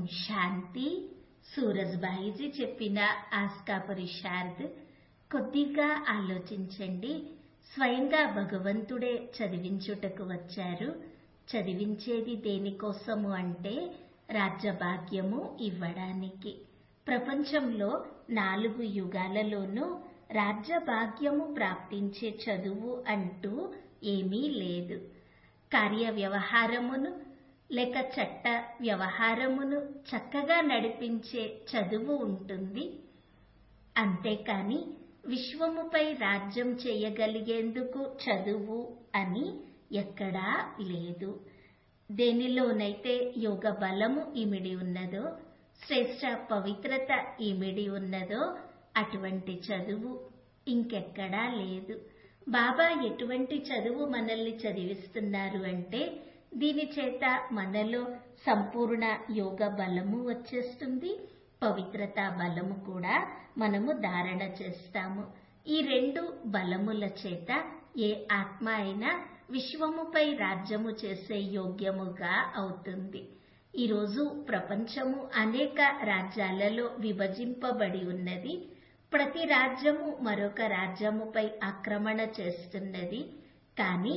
శాంతి సూరజ్బాయిజీ చెప్పిన ఆస్కా పురుషార్థ్ కొద్దిగా ఆలోచించండి స్వయంగా భగవంతుడే చదివించుటకు వచ్చారు చదివించేది దేనికోసము అంటే రాజ్యభాగ్యము ఇవ్వడానికి ప్రపంచంలో నాలుగు యుగాలలోనూ రాజ్యభాగ్యము ప్రాప్తించే చదువు అంటూ ఏమీ లేదు కార్య వ్యవహారమును లేక చట్ట వ్యవహారమును చక్కగా నడిపించే చదువు ఉంటుంది అంతేకాని విశ్వముపై రాజ్యం చేయగలిగేందుకు చదువు అని ఎక్కడా లేదు దేనిలోనైతే యోగ బలము ఇమిడి ఉన్నదో శ్రేష్ట పవిత్రత ఇమిడి ఉన్నదో అటువంటి చదువు ఇంకెక్కడా లేదు బాబా ఎటువంటి చదువు మనల్ని చదివిస్తున్నారు అంటే దీని చేత మనలో సంపూర్ణ యోగ బలము వచ్చేస్తుంది పవిత్రత బలము కూడా మనము ధారణ చేస్తాము ఈ రెండు బలముల చేత ఏ ఆత్మ అయినా విశ్వముపై రాజ్యము చేసే యోగ్యముగా అవుతుంది ఈరోజు ప్రపంచము అనేక రాజ్యాలలో విభజింపబడి ఉన్నది ప్రతి రాజ్యము మరొక రాజ్యముపై ఆక్రమణ చేస్తున్నది కానీ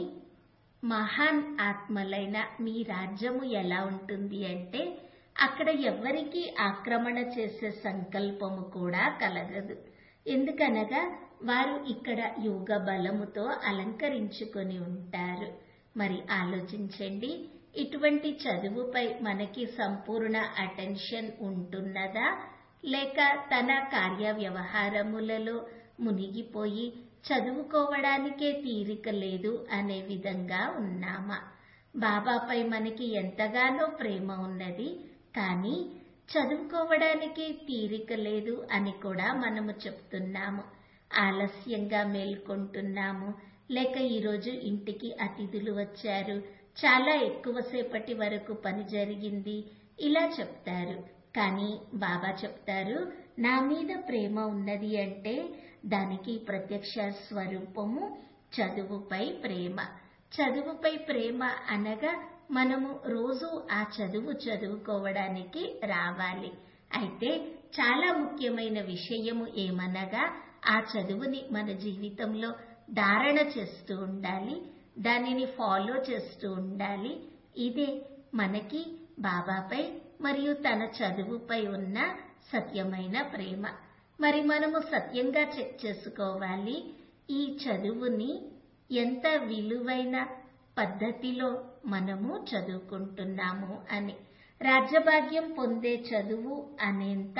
మహాన్ ఆత్మలైన మీ రాజ్యము ఎలా ఉంటుంది అంటే అక్కడ ఎవ్వరికీ ఆక్రమణ చేసే సంకల్పము కూడా కలగదు ఎందుకనగా వారు ఇక్కడ యోగ బలముతో అలంకరించుకొని ఉంటారు మరి ఆలోచించండి ఇటువంటి చదువుపై మనకి సంపూర్ణ అటెన్షన్ ఉంటున్నదా లేక తన కార్య వ్యవహారములలో మునిగిపోయి చదువుకోవడానికే తీరిక లేదు అనే విధంగా ఉన్నామా బాబాపై మనకి ఎంతగానో ప్రేమ ఉన్నది కానీ చదువుకోవడానికి తీరిక లేదు అని కూడా మనము చెప్తున్నాము ఆలస్యంగా మేల్కొంటున్నాము లేక ఈరోజు ఇంటికి అతిథులు వచ్చారు చాలా ఎక్కువసేపటి వరకు పని జరిగింది ఇలా చెప్తారు కానీ బాబా చెప్తారు నా మీద ప్రేమ ఉన్నది అంటే దానికి ప్రత్యక్ష స్వరూపము చదువుపై ప్రేమ చదువుపై ప్రేమ అనగా మనము రోజు ఆ చదువు చదువుకోవడానికి రావాలి అయితే చాలా ముఖ్యమైన విషయము ఏమనగా ఆ చదువుని మన జీవితంలో ధారణ చేస్తూ ఉండాలి దానిని ఫాలో చేస్తూ ఉండాలి ఇదే మనకి బాబాపై మరియు తన చదువుపై ఉన్న సత్యమైన ప్రేమ మరి మనము సత్యంగా చెక్ చేసుకోవాలి ఈ చదువుని ఎంత విలువైన పద్ధతిలో మనము చదువుకుంటున్నాము అని రాజ్యభాగ్యం పొందే చదువు అనేంత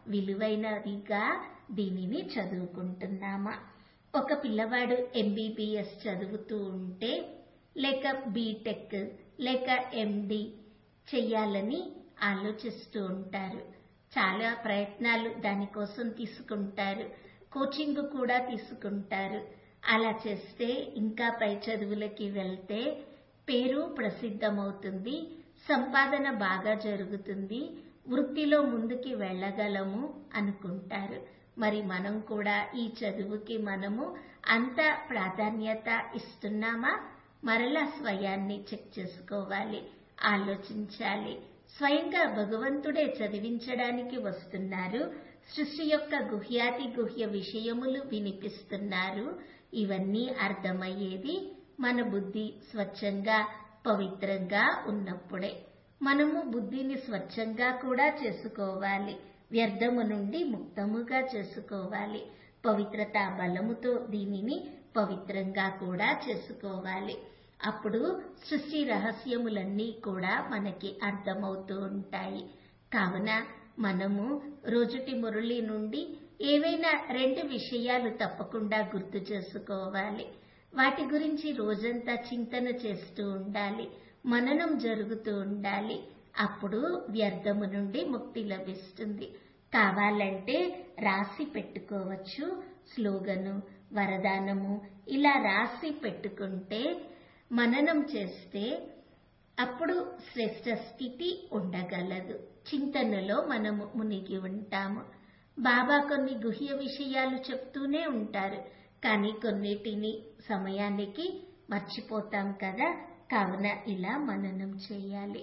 విలువైనదిగా దీనిని చదువుకుంటున్నామా ఒక పిల్లవాడు ఎంబీబీఎస్ చదువుతూ ఉంటే లేక బీటెక్ లేక ఎండి చెయ్యాలని ఆలోచిస్తూ ఉంటారు చాలా ప్రయత్నాలు దానికోసం తీసుకుంటారు కోచింగ్ కూడా తీసుకుంటారు అలా చేస్తే ఇంకా పై చదువులకి వెళ్తే పేరు ప్రసిద్ధమవుతుంది సంపాదన బాగా జరుగుతుంది వృత్తిలో ముందుకి వెళ్ళగలము అనుకుంటారు మరి మనం కూడా ఈ చదువుకి మనము అంత ప్రాధాన్యత ఇస్తున్నామా మరలా స్వయాన్ని చెక్ చేసుకోవాలి ఆలోచించాలి స్వయంగా భగవంతుడే చదివించడానికి వస్తున్నారు సృష్టి యొక్క గుహ్యాతి గుహ్య విషయములు వినిపిస్తున్నారు ఇవన్నీ అర్థమయ్యేది మన బుద్ధి స్వచ్ఛంగా పవిత్రంగా ఉన్నప్పుడే మనము బుద్ధిని స్వచ్ఛంగా కూడా చేసుకోవాలి వ్యర్థము నుండి ముక్తముగా చేసుకోవాలి పవిత్రత బలముతో దీనిని పవిత్రంగా కూడా చేసుకోవాలి అప్పుడు సృష్టి రహస్యములన్నీ కూడా మనకి అర్థమవుతూ ఉంటాయి కావున మనము రోజుటి మురళి నుండి ఏవైనా రెండు విషయాలు తప్పకుండా గుర్తు చేసుకోవాలి వాటి గురించి రోజంతా చింతన చేస్తూ ఉండాలి మననం జరుగుతూ ఉండాలి అప్పుడు వ్యర్థము నుండి ముక్తి లభిస్తుంది కావాలంటే రాసి పెట్టుకోవచ్చు స్లోగను వరదానము ఇలా రాసి పెట్టుకుంటే మననం చేస్తే అప్పుడు శ్రేష్ట స్థితి ఉండగలదు చింతనలో మనము మునిగి ఉంటాము బాబా కొన్ని గుహ్య విషయాలు చెప్తూనే ఉంటారు కానీ కొన్నిటిని సమయానికి మర్చిపోతాం కదా కావున ఇలా మననం చేయాలి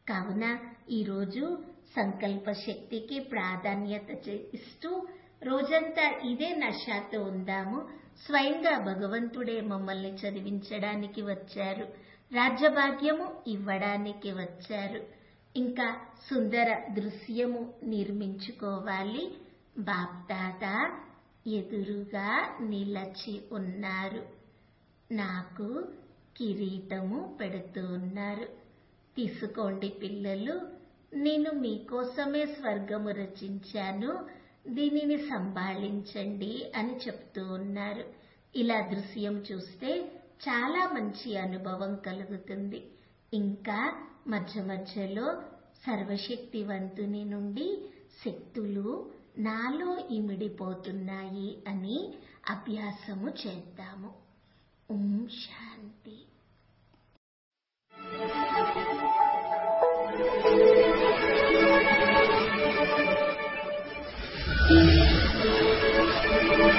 కావున ఈరోజు సంకల్ప శక్తికి ప్రాధాన్యత చే- ఇస్తూ రోజంతా ఇదే నషాతో ఉందాము స్వయంగా భగవంతుడే మమ్మల్ని చదివించడానికి వచ్చారు రాజ్యభాగ్యము ఇవ్వడానికి వచ్చారు ఇంకా సుందర దృశ్యము నిర్మించుకోవాలి బాప్దాద ఎదురుగా నిలచి ఉన్నారు నాకు కిరీటము పెడుతూ ఉన్నారు తీసుకోండి పిల్లలు నేను మీకోసమే స్వర్గము రచించాను దీనిని సంభాళించండి అని చెప్తూ ఉన్నారు ఇలా దృశ్యం చూస్తే చాలా మంచి అనుభవం కలుగుతుంది ఇంకా మధ్య మధ్యలో సర్వశక్తివంతుని నుండి శక్తులు నాలో ఇమిడిపోతున్నాయి అని అభ్యాసము చేద్దాము ఓం శాంతి Thank you.